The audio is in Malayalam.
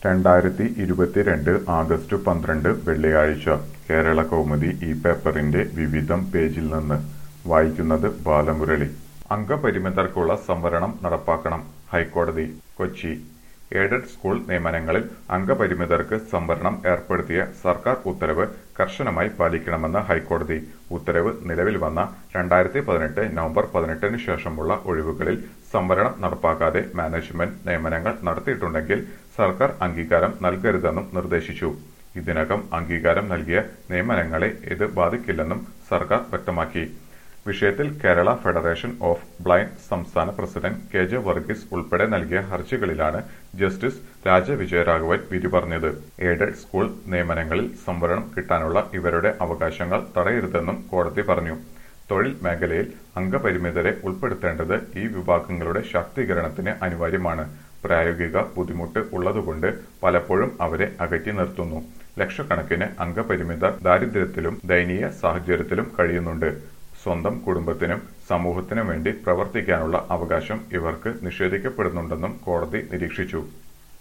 രണ്ടായിരത്തി ഇരുപത്തിരണ്ട് ആഗസ്റ്റ് പന്ത്രണ്ട് വെള്ളിയാഴ്ച കേരള കൗമുദി ഈ പേപ്പറിന്റെ വിവിധം പേജിൽ നിന്ന് വായിക്കുന്നത് ബാലമുരളി അംഗപരിമിതർക്കുള്ള സംവരണം നടപ്പാക്കണം ഹൈക്കോടതി കൊച്ചി എയ്ഡഡ് സ്കൂൾ നിയമനങ്ങളിൽ അംഗപരിമിതർക്ക് സംവരണം ഏർപ്പെടുത്തിയ സർക്കാർ ഉത്തരവ് കർശനമായി പാലിക്കണമെന്ന് ഹൈക്കോടതി ഉത്തരവ് നിലവിൽ വന്ന രണ്ടായിരത്തി പതിനെട്ട് നവംബർ പതിനെട്ടിന് ശേഷമുള്ള ഒഴിവുകളിൽ സംവരണം നടപ്പാക്കാതെ മാനേജ്മെന്റ് നിയമനങ്ങൾ നടത്തിയിട്ടുണ്ടെങ്കിൽ സർക്കാർ അംഗീകാരം നൽകരുതെന്നും നിർദ്ദേശിച്ചു ഇതിനകം അംഗീകാരം നൽകിയ നിയമനങ്ങളെ ഇത് ബാധിക്കില്ലെന്നും സർക്കാർ വ്യക്തമാക്കി വിഷയത്തിൽ കേരള ഫെഡറേഷൻ ഓഫ് ബ്ലൈൻഡ് സംസ്ഥാന പ്രസിഡന്റ് കെ ജെ വർഗീസ് ഉൾപ്പെടെ നൽകിയ ഹർജികളിലാണ് ജസ്റ്റിസ് രാജവിജയരാഘവൻ വിധി പറഞ്ഞത് എയ്ഡഡ് സ്കൂൾ നിയമനങ്ങളിൽ സംവരണം കിട്ടാനുള്ള ഇവരുടെ അവകാശങ്ങൾ തടയരുതെന്നും കോടതി പറഞ്ഞു തൊഴിൽ മേഖലയിൽ അംഗപരിമിതരെ ഉൾപ്പെടുത്തേണ്ടത് ഈ വിഭാഗങ്ങളുടെ ശാക്തീകരണത്തിന് അനിവാര്യമാണ് പ്രായോഗിക ബുദ്ധിമുട്ട് ഉള്ളതുകൊണ്ട് പലപ്പോഴും അവരെ അകറ്റി നിർത്തുന്നു ലക്ഷക്കണക്കിന് അംഗപരിമിതർ ദാരിദ്ര്യത്തിലും ദയനീയ സാഹചര്യത്തിലും കഴിയുന്നുണ്ട് സ്വന്തം കുടുംബത്തിനും സമൂഹത്തിനും വേണ്ടി പ്രവർത്തിക്കാനുള്ള അവകാശം ഇവർക്ക് നിഷേധിക്കപ്പെടുന്നുണ്ടെന്നും കോടതി നിരീക്ഷിച്ചു